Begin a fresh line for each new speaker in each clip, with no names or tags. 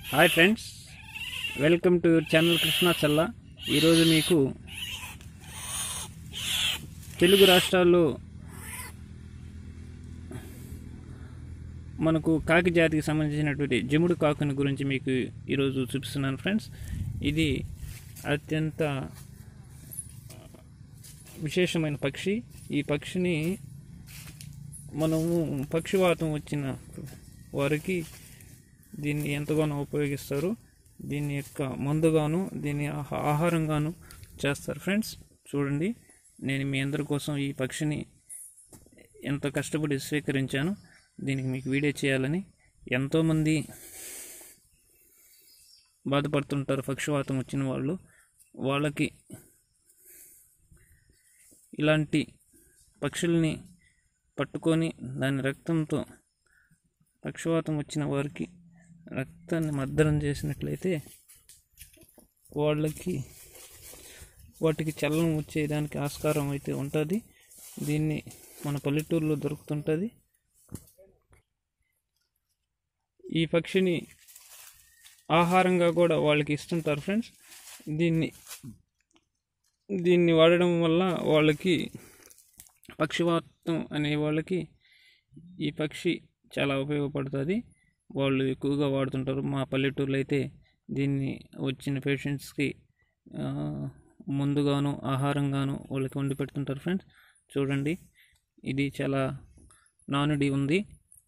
hi friends welcome to your channel Krishna Challa ఈరోజు మీకు తెలుగు రాష్ట్రాల్లో మనకు కాకి జాతికి సంబంధించినటువంటి జముడు కాకుని గురించి మీకు ఈరోజు చూపిస్తున్నాను ఫ్రెండ్స్ ఇది అత్యంత విశేషమైన పక్షి ఈ పక్షిని మనము పక్షివాతం వచ్చిన వారికి దీన్ని ఎంతగానో ఉపయోగిస్తారు దీని యొక్క మందుగాను దీని ఆహా- ఆహారంగాను చేస్తారు ఫ్రెండ్స్ చూడండి నేను మీ అందరి కోసం ఈ పక్షిని ఎంత కష్టపడి స్వీకరించాను దీనికి మీకు వీడియో చేయాలని ఎంతోమంది బాధపడుతుంటారు పక్షవాతం వచ్చిన వాళ్ళు వాళ్ళకి ఇలాంటి పక్షుల్ని పట్టుకొని దాని రక్తంతో పక్షవాతం వచ్చిన వారికి రక్తాన్ని మద్దరం చేసినట్లయితే వాళ్ళకి వాటికి చలనం వచ్చేదానికి ఆస్కారం అయితే ఉంటుంది దీన్ని మన పల్లెటూరులో దొరుకుతుంటుంది ఈ పక్షిని ఆహారంగా కూడా వాళ్ళకి ఇస్తుంటారు ఫ్రెండ్స్ దీన్ని దీన్ని వాడడం వల్ల వాళ్ళకి పక్షివాతం అనే వాళ్ళకి ఈ పక్షి చాలా ఉపయోగపడుతుంది వాళ్ళు ఎక్కువగా వాడుతుంటారు మా పల్లెటూరులో అయితే దీన్ని వచ్చిన పేషెంట్స్కి ఆ, ముందుగాను ఆహారంగాను వాళ్ళకి వండి పెడుతుంటారు ఫ్రెండ్స్ చూడండి ఇది చాలా నానుడి ఉంది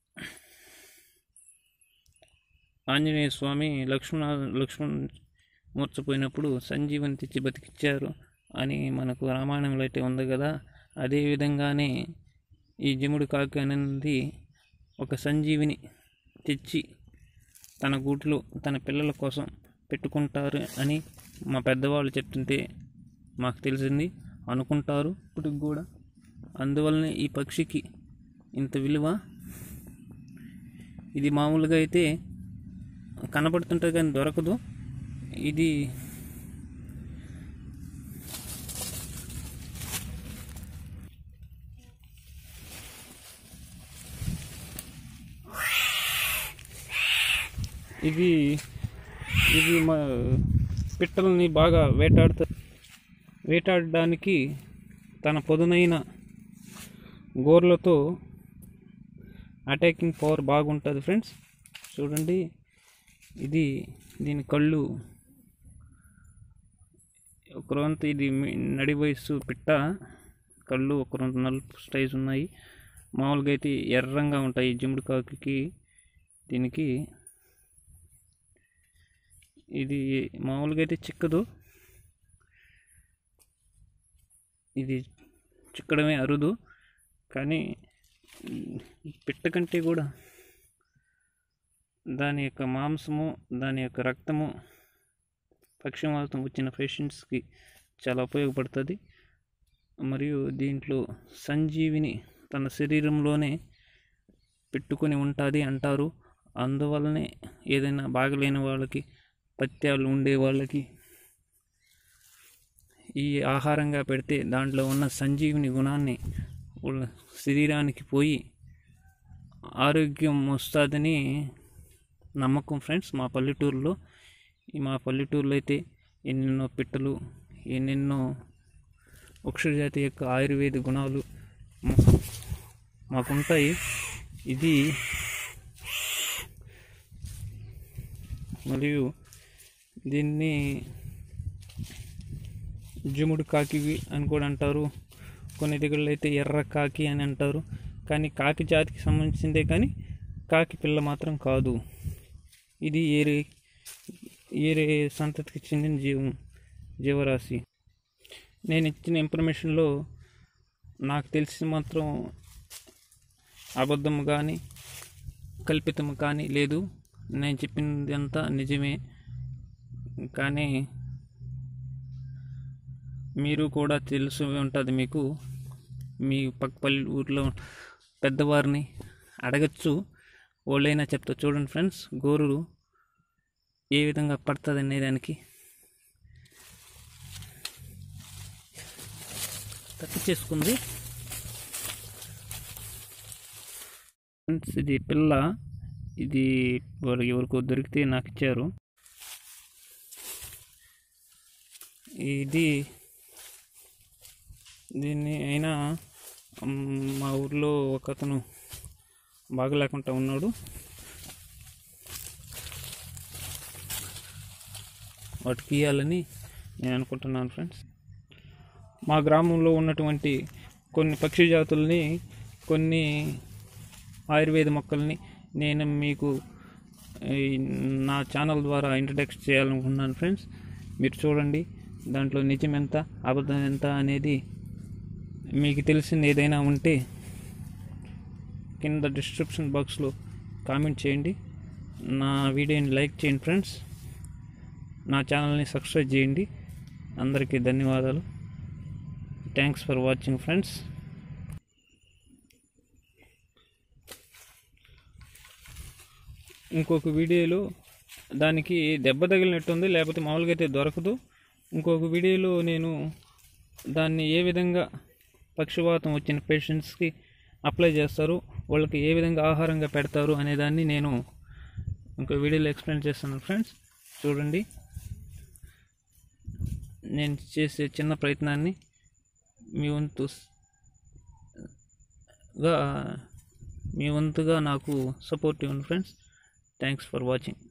ఆంజనేయ స్వామి లక్ష్మణ లక్ష్మణ్ మూర్చపోయినప్పుడు సంజీవని తెచ్చి బతికిచ్చారు అని మనకు రామాయణంలో అయితే ఉంది కదా అదే విధంగానే ఈ జముడు కాకి అనేది ఒక సంజీవిని తెచ్చి తన గూటిలో తన పిల్లల కోసం పెట్టుకుంటారు అని మా పెద్దవాళ్ళు చెప్తుంటే మాకు తెలిసింది అనుకుంటారు ఇప్పటికి కూడా అందువల్లనే ఈ పక్షికి ఇంత విలువ ఇది మామూలుగా అయితే కనబడుతుంటుంది కానీ దొరకదు ఇది ఇది ఇది మా పిట్టల్ని బాగా వేటాడుతా వేటాడడానికి తన పొదునైన గోర్లతో అటాకింగ్ పవర్ బాగుంటుంది ఫ్రెండ్స్ చూడండి ఇది దీని కళ్ళు ఒకరంత ఇది మీ- నడి వయస్సు పిట్ట కళ్ళు ఒకరంత నలుపు స్టైజ్ ఉన్నాయి మామూలుగా అయితే ఎర్రంగా ఉంటాయి జిముడు కాకి దీనికి ఇది మామూలుగా అయితే చిక్కదు ఇది చిక్కడమే అరుదు కానీ ఉమ్, పిట్ట కంటే కూడా దాని యొక్క మాంసము దాని యొక్క రక్తము పక్షవాతం వచ్చిన పేషెంట్స్కి చాలా ఉపయోగపడుతుంది మరియు దీంట్లో సంజీవిని తన శరీరంలోనే పెట్టుకొని ఉంటుంది అంటారు అందువల్లనే ఏదైనా బాగలేని వాళ్ళకి పత్యాలు ఉండే వాళ్ళకి ఈ ఆహారంగా పెడితే దాంట్లో ఉన్న సంజీవిని గుణాన్ని వాళ్ళ శరీరానికి పోయి ఆరోగ్యం వస్తుందని నమ్మకం ఫ్రెండ్స్ మా పల్లెటూరులో ఈ మా పల్లెటూరులో అయితే ఎన్నెన్నో పిట్టలు ఎన్నెన్నో వృక్షజాతి యొక్క ఆయుర్వేద గుణాలు మా- మాకుంటాయి ఇది మరియు దీన్ని జుముడు కాకివి అని కూడా అంటారు కొన్ని దగ్గరలో అయితే ఎర్ర కాకి అని అంటారు కానీ కాకి జాతికి సంబంధించిందే కానీ కాకి పిల్ల మాత్రం కాదు ఇది ఏరే ఏరే సంతతికి చెందిన జీవం జీవరాశి నేను ఇచ్చిన ఇన్ఫర్మేషన్లో నాకు తెలిసి మాత్రం అబద్ధం కానీ కల్పితం కానీ లేదు నేను చెప్పింది అంతా నిజమే కానీ మీరు కూడా తెలుసు ఉంటుంది మీకు మీ పక్క పల్లె ఊర్లో పెద్దవారిని అడగచ్చు వాళ్ళైనా చెప్తా చూడండి ఫ్రెండ్స్ గోరు ఏ విధంగా పడుతుంది అనే దానికి తప్పించేసుకుంది ఫ్రెండ్స్ ఇది పిల్ల ఇది వారు ఎవరికో దొరికితే నాకు ఇచ్చారు ఇది దీన్ని అయినా మ్, మా ఊర్లో ఒక అతను బాగలేకుండా ఉన్నాడు వాటికి ఇవ్వాలని నేను అనుకుంటున్నాను ఫ్రెండ్స్ మా గ్రామంలో ఉన్నటువంటి కొన్ని పక్షి జాతుల్ని కొన్ని ఆయుర్వేద మొక్కల్ని నేను మీకు ఈ నా ఛానల్ ద్వారా ఇంట్రడక్ట్ చేయాలనుకుంటున్నాను ఫ్రెండ్స్ మీరు చూడండి దాంట్లో నిజం ఎంత అబద్ధం ఎంత అనేది మీకు తెలిసింది ఏదైనా ఉంటే కింద డిస్క్రిప్షన్ బాక్స్లో కామెంట్ చేయండి నా వీడియోని లైక్ చేయండి ఫ్రెండ్స్ నా ఛానల్ని సబ్స్క్రైబ్ చేయండి అందరికీ ధన్యవాదాలు థ్యాంక్స్ ఫర్ వాచింగ్ ఫ్రెండ్స్ ఇంకొక వీడియోలో దానికి దెబ్బ తగిలినట్టుంది లేకపోతే మామూలుగా అయితే దొరకదు ఇంకొక వీడియోలో నేను దాన్ని ఏ విధంగా పక్షవాతం వచ్చిన పేషెంట్స్కి అప్లై చేస్తారు వాళ్ళకి ఏ విధంగా ఆహారంగా పెడతారు అనే దాన్ని నేను ఇంకో వీడియోలో ఎక్స్ప్లెయిన్ చేస్తాను ఫ్రెండ్స్ చూడండి నేను చేసే చిన్న ప్రయత్నాన్ని మీ వంతుగా మీ వంతుగా నాకు సపోర్ట్ ఇవ్వండి ఫ్రెండ్స్ థ్యాంక్స్ ఫర్ వాచింగ్